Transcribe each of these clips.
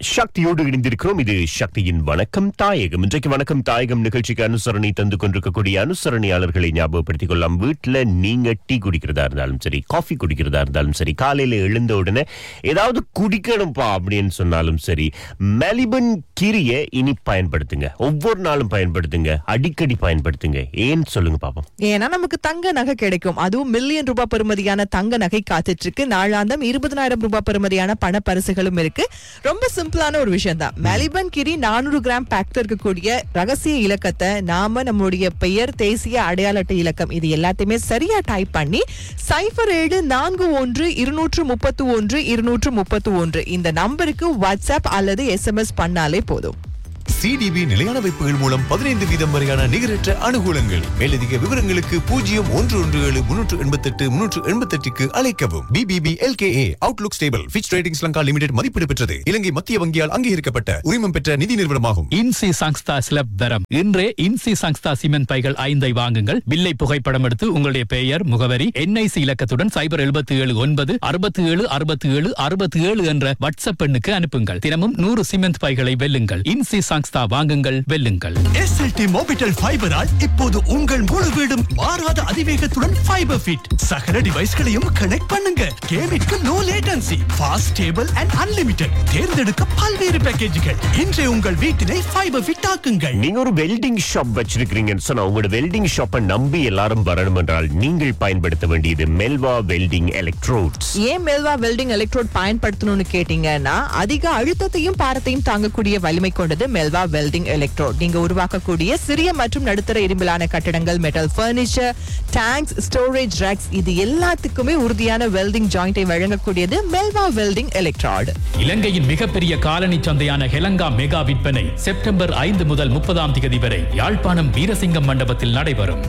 சக்தியோடு இணைந்திருக்கிறோம் இது சக்தியின் வணக்கம் தாயகம் இன்றைக்கு வணக்கம் தாயகம் நிகழ்ச்சிக்கு அனுசரணை தந்து கொண்டிருக்கக்கூடிய அனுசரணையாளர்களை ஞாபகப்படுத்திக் கொள்ளலாம் வீட்டுல நீங்க டீ குடிக்கிறதா இருந்தாலும் சரி காஃபி குடிக்கிறதா இருந்தாலும் சரி காலையில எழுந்த உடனே ஏதாவது குடிக்கணும்பா அப்படின்னு சொன்னாலும் சரி மெலிபன் கீரியை இனி பயன்படுத்துங்க ஒவ்வொரு நாளும் பயன்படுத்துங்க அடிக்கடி பயன்படுத்துங்க ஏன் சொல்லுங்க பாப்போம் ஏன்னா நமக்கு தங்க நகை கிடைக்கும் அதுவும் மில்லியன் ரூபாய் பெறுமதியான தங்க நகை காத்துட்டு இருக்கு நாளாந்தம் இருபதனாயிரம் ரூபாய் பெறுமதியான பண பரிசுகளும் இருக்கு ரொம்ப சிம்பிளான ஒரு விஷயம் தான் மெலிபன் கிரி நானூறு கிராம் பேக்ல இருக்கக்கூடிய ரகசிய இலக்கத்தை நாம நம்மளுடைய பெயர் தேசிய அடையாள அட்டை இலக்கம் இது எல்லாத்தையுமே சரியா டைப் பண்ணி சைபர் ஏழு நான்கு ஒன்று இருநூற்று முப்பத்து ஒன்று இருநூற்று முப்பத்து ஒன்று இந்த நம்பருக்கு வாட்ஸ்அப் அல்லது எஸ்எம்எஸ் பண்ணாலே போதும் சிடிபி நிலையான வைப்புகள் மூலம் பதினைந்து வீதம் வரையான நிகரற்ற அனுகூலங்கள் மேலதிக விவரங்களுக்கு பூஜ்ஜியம் ஒன்று ஒன்று ஏழு முன்னூற்று எண்பத்தெட்டு முன்னூற்று எண்பத்தெட்டுக்கு அழைக்கவும் B B B L K A outlook stable Fitch ratings Lanka limited மதிப்பீடு பெற்றது இலங்கை மத்திய வங்கியால் அங்கீகரிக்கப்பட்ட உரிமம் பெற்ற நிதி நிறுவனமாகும் இன்சி சங்ஸ்தா ஸ்லப் தரம் இன்றே இன்சி சங்ஸ்தா சிமெண்ட் பைகள் ஐந்தை வாங்குங்கள் பில்லை புகைப்படம் எடுத்து உங்களுடைய பெயர் முகவரி என்ஐசி இலக்கத்துடன் சைபர் எழுபத்தி ஏழு ஒன்பது அறுபத்தி ஏழு அறுபத்தி ஏழு அறுபத்தி ஏழு என்ற வாட்ஸ்அப் எண்ணுக்கு அனுப்புங்கள் தினமும் நூறு சிமெண்ட் பைகளை வெல்லுங்கள் இன்சி சங்ஸ்தா வாங்குங்கள் வெல்லுங்கள் எஸ்எல்டி மோபிட்டல் ஃபைபரால் இப்போது உங்கள் முழு வீடும் மாறாத அதிவேகத்துடன் ஃபைபர் ஃபிட் சகல டிவைஸ்களையும் கனெக்ட் பண்ணுங்க கேமிற்கு no latency fast stable and unlimited தேர்ந்தெடுக்க பல்வேறு பேக்கேஜுகள் இன்றே உங்கள் வீட்டினை ஃபைபர் ஃபிட் ஆக்குங்கள் நீங்க ஒரு வெல்டிங் ஷாப் வச்சிருக்கீங்கன்னு சொன்னா உங்களோட வெல்டிங் ஷாப்பை நம்பி எல்லாரும் வரணும் என்றால் நீங்கள் பயன்படுத்த வேண்டியது மெல்வா வெல்டிங் எலக்ட்ரோட்ஸ் ஏன் மெல்வா வெல்டிங் எலக்ட்ரோட் பயன்படுத்தணும்னு கேட்டீங்கன்னா அதிக அழுத்தத்தையும் பாரத்தையும் தாங்கக்கூடிய வலிமை கொண்டது மெல்வா வெல்டிங் எலக்ட்ரோட் நீங்க உருவாக்கக்கூடிய சிறிய மற்றும் நடுத்தர இரும்பிலான கட்டடங்கள் metal furniture tanks storage racks இது எல்லாத்துக்குமே உறுதியான வெல்டிங் ஜாயிண்டை வழங்கக்கூடியது மெல்வா வெல்டிங் எலக்ட்ராட் இலங்கையின் மிகப்பெரிய காலனி சந்தையான ஹெலங்கா மெகா விற்பனை செப்டம்பர் ஐந்து முதல் முப்பதாம் தேதி வரை யாழ்ப்பாணம் வீரசிங்கம் மண்டபத்தில் நடைபெறும்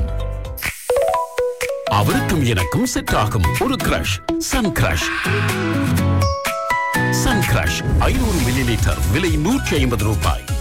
அவருக்கும் எனக்கும் செட் ஆகும் ஒரு crush Sun Crush Sun Crush ஐநூறு மில்லி லிட்டர் விலை நூற்றி ஐம்பது ரூபாய்